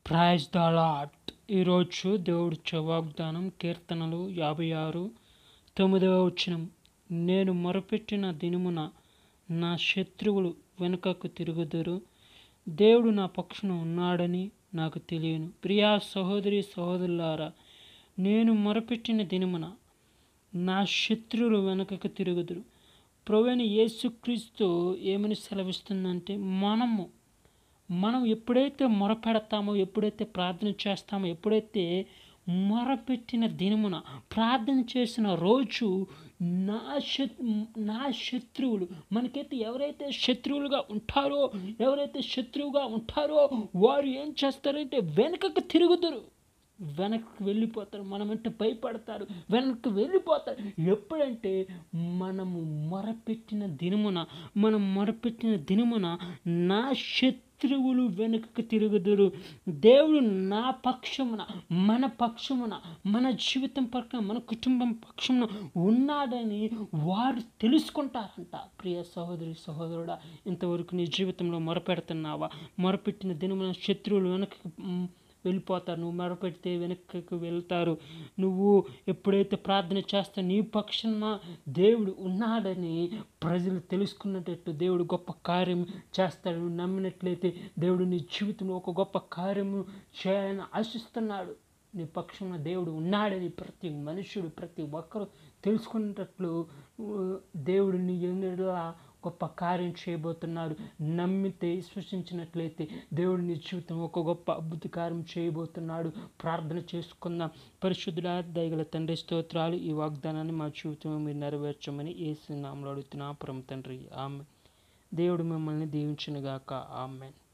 praise the lot ఈరోజు దేవుడి వాగ్దానం కీర్తనలు యాభై ఆరు తొమ్మిదవ వచనం నేను మొరపెట్టిన దినమున నా శత్రువులు వెనుకకు తిరుగుదురు దేవుడు నా పక్షున ఉన్నాడని నాకు తెలియను ప్రియా సహోదరి సహోదరులారా నేను మొరపెట్టిన దినమున నా శత్రువులు వెనుకకు తిరుగుదురు ప్రవీణ యేసుక్రీస్తు ఏమని సెలవిస్తుందంటే మనము మనం ఎప్పుడైతే మొరపెడతామో ఎప్పుడైతే ప్రార్థన చేస్తామో ఎప్పుడైతే మొరపెట్టిన దినమున ప్రార్థన చేసిన రోజు నా శత్ నా శత్రువులు మనకైతే ఎవరైతే శత్రువులుగా ఉంటారో ఎవరైతే శత్రువుగా ఉంటారో వారు ఏం చేస్తారంటే వెనుకకు తిరుగుదురు వెనక్కి వెళ్ళిపోతారు మనమంటే భయపడతారు వెనక్కి వెళ్ళిపోతారు ఎప్పుడంటే మనము మొరపెట్టిన దినమున మనం మొరపెట్టిన దినమున నా శత్రువులు వెనుకకు తిరుగుదురు దేవుడు నా పక్షమున మన పక్షమున మన జీవితం పక్కన మన కుటుంబం పక్షమున ఉన్నాడని వారు తెలుసుకుంటారంట ప్రియ సహోదరి సహోదరుడా ఇంతవరకు నీ జీవితంలో మొరపెడుతున్నావా మొరపెట్టిన దినమున శత్రువులు వెనక్కి వెళ్ళిపోతారు నువ్వు మొరపెడితే వెనక్కి వెళ్తారు నువ్వు ఎప్పుడైతే ప్రార్థన చేస్తా నీ పక్షాన దేవుడు ఉన్నాడని ప్రజలు తెలుసుకున్నట్టు దేవుడు గొప్ప కార్యం చేస్తాడు నువ్వు నమ్మినట్లయితే దేవుడు నీ జీవితంలో ఒక గొప్ప కార్యము చేయాలని ఆశిస్తున్నాడు నీ పక్షంలో దేవుడు ఉన్నాడని ప్రతి మనుషుడు ప్రతి ఒక్కరు తెలుసుకున్నట్లు దేవుడు నీ ఎన్నడలా గొప్ప కార్యం చేయబోతున్నాడు నమ్మితే విశ్వసించినట్లయితే దేవుడు నీ జీవితం ఒక గొప్ప అద్భుత కార్యం చేయబోతున్నాడు ప్రార్థన చేసుకుందాం పరిశుద్ధుడా దయగల తండ్రి స్తోత్రాలు ఈ వాగ్దానాన్ని మా జీవితంలో మీరు నెరవేర్చమని ఏసు నామలో అడుగుతున్నా పరమ తండ్రి ఆమె దేవుడు మిమ్మల్ని దీవించునుగాక ఆమెన్